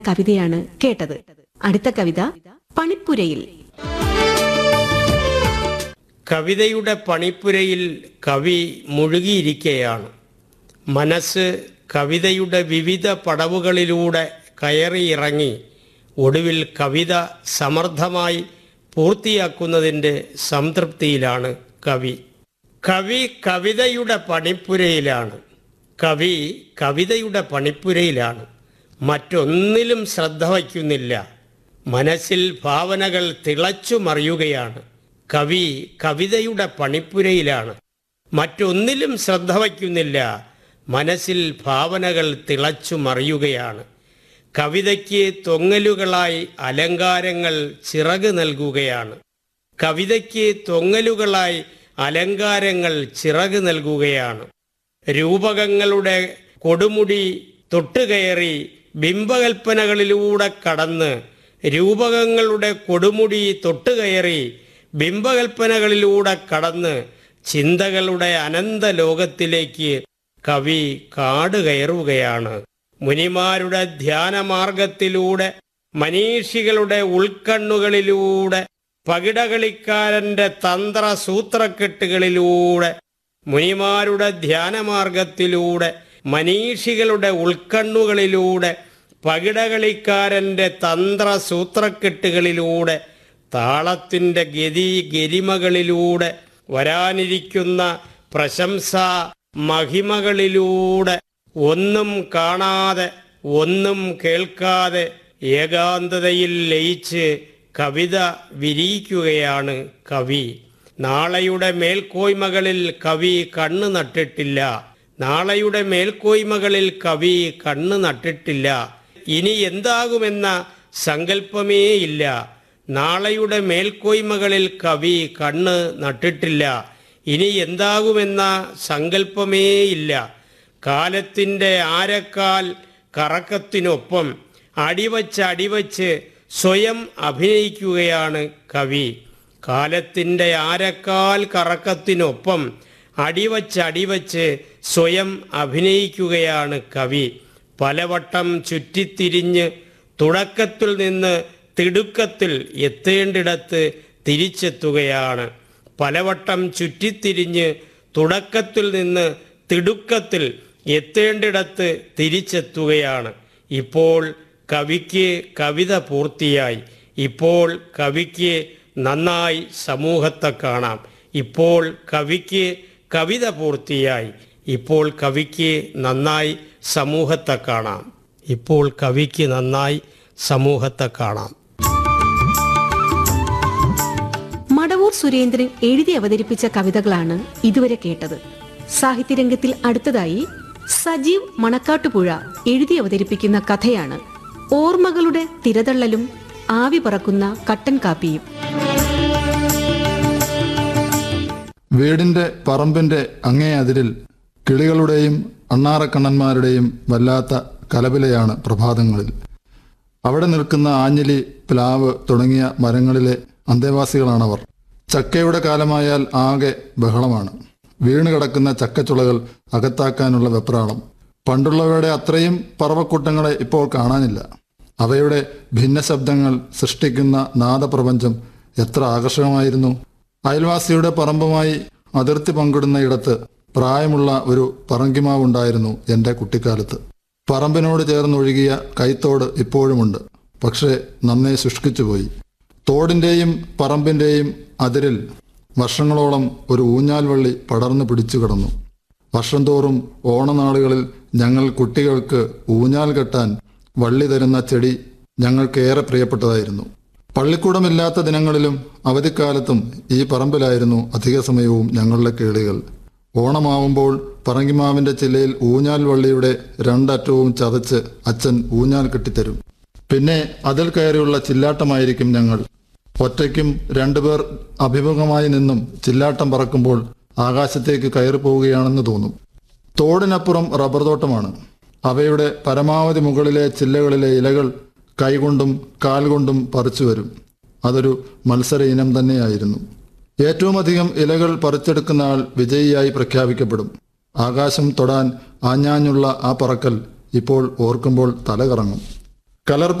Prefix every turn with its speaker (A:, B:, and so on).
A: കവിതയാണ് കേട്ടത് അടുത്ത കവിത പണിപ്പുരയിൽ
B: കവിതയുടെ പണിപ്പുരയിൽ കവി മുഴുകിയിരിക്കുകയാണ് മനസ്സ് കവിതയുടെ വിവിധ പടവുകളിലൂടെ കയറിയിറങ്ങി ഒടുവിൽ കവിത സമർത്ഥമായി പൂർത്തിയാക്കുന്നതിൻ്റെ സംതൃപ്തിയിലാണ് കവി കവി കവിതയുടെ പണിപ്പുരയിലാണ് കവി കവിതയുടെ പണിപ്പുരയിലാണ് മറ്റൊന്നിലും ശ്രദ്ധ വയ്ക്കുന്നില്ല മനസ്സിൽ ഭാവനകൾ തിളച്ചു മറിയുകയാണ് കവി കവിതയുടെ പണിപ്പുരയിലാണ് മറ്റൊന്നിലും ശ്രദ്ധ വയ്ക്കുന്നില്ല മനസ്സിൽ ഭാവനകൾ തിളച്ചു മറിയുകയാണ് കവിതയ്ക്ക് തൊങ്ങലുകളായി അലങ്കാരങ്ങൾ ചിറക് നൽകുകയാണ് കവിതയ്ക്ക് തൊങ്ങലുകളായി അലങ്കാരങ്ങൾ ചിറക് നൽകുകയാണ് രൂപകങ്ങളുടെ കൊടുമുടി തൊട്ടുകയറി ബിംബകൽപ്പനകളിലൂടെ കടന്ന് രൂപകങ്ങളുടെ കൊടുമുടി തൊട്ടുകയറി ബിംബകൽപ്പനകളിലൂടെ കടന്ന് ചിന്തകളുടെ അനന്ത ലോകത്തിലേക്ക് കവി കാട് കയറുകയാണ് മുനിമാരുടെ ധ്യാനമാർഗത്തിലൂടെ മനീഷികളുടെ ഉൾക്കണ്ണുകളിലൂടെ പകിടകളിക്കാരന്റെ തന്ത്ര സൂത്രക്കെട്ടുകളിലൂടെ മുനിമാരുടെ ധ്യാനമാർഗത്തിലൂടെ മനീഷികളുടെ ഉൾക്കണ്ണുകളിലൂടെ പകിടകളിക്കാരന്റെ തന്ത്ര സൂത്രക്കെട്ടുകളിലൂടെ താളത്തിൻ്റെ ഗതി ഗരിമകളിലൂടെ വരാനിരിക്കുന്ന പ്രശംസ മഹിമകളിലൂടെ ഒന്നും കാണാതെ ഒന്നും കേൾക്കാതെ ഏകാന്തതയിൽ ലയിച്ച് കവിത വിരിയിക്കുകയാണ് കവി നാളെയുടെ മേൽക്കോയ്മകളിൽ കവി കണ്ണ് നട്ടിട്ടില്ല നാളെയുടെ മേൽക്കോയ്മകളിൽ കവി കണ്ണ് നട്ടിട്ടില്ല ഇനി എന്താകുമെന്ന സങ്കല്പമേ ഇല്ല നാളെയുടെ മേൽക്കോയ്മകളിൽ കവി കണ്ണ് നട്ടിട്ടില്ല ഇനി എന്താകുമെന്ന സങ്കല്പമേ ഇല്ല കാലത്തിൻ്റെ ആരക്കാൽ കറക്കത്തിനൊപ്പം അടിവച്ച് അടിവച്ച് സ്വയം അഭിനയിക്കുകയാണ് കവി കാലത്തിൻ്റെ ആരക്കാൽ കറക്കത്തിനൊപ്പം അടിവച്ച് അടിവച്ച് സ്വയം അഭിനയിക്കുകയാണ് കവി പലവട്ടം ചുറ്റിത്തിരിഞ്ഞ് തുടക്കത്തിൽ നിന്ന് തിടുക്കത്തിൽ എത്തേണ്ടിടത്ത് തിരിച്ചെത്തുകയാണ് പലവട്ടം ചുറ്റിത്തിരിഞ്ഞ് തുടക്കത്തിൽ നിന്ന് തിടുക്കത്തിൽ എത്തേണ്ടിടത്ത് തിരിച്ചെത്തുകയാണ് ഇപ്പോൾ കവിക്ക് കവിത പൂർത്തിയായി ഇപ്പോൾ കവിക്ക് നന്നായി സമൂഹത്തെ കാണാം ഇപ്പോൾ കവിക്ക് കവിത പൂർത്തിയായി ഇപ്പോൾ കവിക്ക് നന്നായി സമൂഹത്തെ കാണാം ഇപ്പോൾ കവിക്ക് നന്നായി സമൂഹത്തെ കാണാം
A: മടവൂർ സുരേന്ദ്രൻ എഴുതി അവതരിപ്പിച്ച കവിതകളാണ് ഇതുവരെ കേട്ടത് സാഹിത്യരംഗത്തിൽ അടുത്തതായി സജീവ് മണക്കാട്ടുപുഴ എഴുതി അവതരിപ്പിക്കുന്ന കഥയാണ് ഓർമ്മകളുടെ തിരതള്ളലും ആവി പറക്കുന്ന കട്ടൻ കാപ്പിയും
C: വീടിന്റെ പറമ്പിന്റെ അങ്ങേ അതിരിൽ കിളികളുടെയും അണ്ണാറക്കണ്ണന്മാരുടെയും വല്ലാത്ത കലപിലയാണ് പ്രഭാതങ്ങളിൽ അവിടെ നിൽക്കുന്ന ആഞ്ഞിലി പ്ലാവ് തുടങ്ങിയ മരങ്ങളിലെ അന്തേവാസികളാണവർ ചക്കയുടെ കാലമായാൽ ആകെ ബഹളമാണ് വീണ് കിടക്കുന്ന ചക്കച്ചുളകൾ അകത്താക്കാനുള്ള വെപ്രാളം പണ്ടുള്ളവയുടെ അത്രയും പറവക്കൂട്ടങ്ങളെ ഇപ്പോൾ കാണാനില്ല അവയുടെ ഭിന്നശബ്ദങ്ങൾ സൃഷ്ടിക്കുന്ന നാദപ്രപഞ്ചം എത്ര ആകർഷകമായിരുന്നു അയൽവാസിയുടെ പറമ്പുമായി അതിർത്തി പങ്കിടുന്ന ഇടത്ത് പ്രായമുള്ള ഒരു പറങ്കിമാവുണ്ടായിരുന്നു എൻ്റെ കുട്ടിക്കാലത്ത് പറമ്പിനോട് ചേർന്നൊഴുകിയ കൈത്തോട് ഇപ്പോഴുമുണ്ട് പക്ഷേ നന്നേ ശുഷ്കിച്ചുപോയി തോടിൻ്റെയും പറമ്പിൻ്റെയും അതിരിൽ വർഷങ്ങളോളം ഒരു ഊഞ്ഞാൽ വള്ളി പടർന്നു പിടിച്ചു കിടന്നു വർഷം തോറും ഓണനാളുകളിൽ ഞങ്ങൾ കുട്ടികൾക്ക് ഊഞ്ഞാൽ കെട്ടാൻ വള്ളി തരുന്ന ചെടി ഞങ്ങൾക്കേറെ പ്രിയപ്പെട്ടതായിരുന്നു പള്ളിക്കൂടമില്ലാത്ത ദിനങ്ങളിലും അവധിക്കാലത്തും ഈ പറമ്പിലായിരുന്നു അധിക സമയവും ഞങ്ങളുടെ കേളികൾ ഓണമാവുമ്പോൾ പറങ്കിമാവിന്റെ ചില്ലയിൽ ഊഞ്ഞാൽ വള്ളിയുടെ രണ്ടറ്റവും ചതച്ച് അച്ഛൻ ഊഞ്ഞാൽ കെട്ടിത്തരും പിന്നെ അതിൽ കയറിയുള്ള ചില്ലാട്ടമായിരിക്കും ഞങ്ങൾ ഒറ്റയ്ക്കും രണ്ടുപേർ അഭിമുഖമായി നിന്നും ചില്ലാട്ടം പറക്കുമ്പോൾ ആകാശത്തേക്ക് കയറി പോവുകയാണെന്ന് തോന്നും തോടിനപ്പുറം റബ്ബർ തോട്ടമാണ് അവയുടെ പരമാവധി മുകളിലെ ചില്ലകളിലെ ഇലകൾ കൈകൊണ്ടും കാൽകൊണ്ടും പറിച്ചു വരും അതൊരു മത്സര ഇനം തന്നെയായിരുന്നു ഏറ്റവും അധികം ഇലകൾ പറിച്ചെടുക്കുന്ന ആൾ വിജയിയായി പ്രഖ്യാപിക്കപ്പെടും ആകാശം തൊടാൻ ആഞ്ഞാഞ്ഞുള്ള ആ പറക്കൽ ഇപ്പോൾ ഓർക്കുമ്പോൾ തല കറങ്ങും കലർ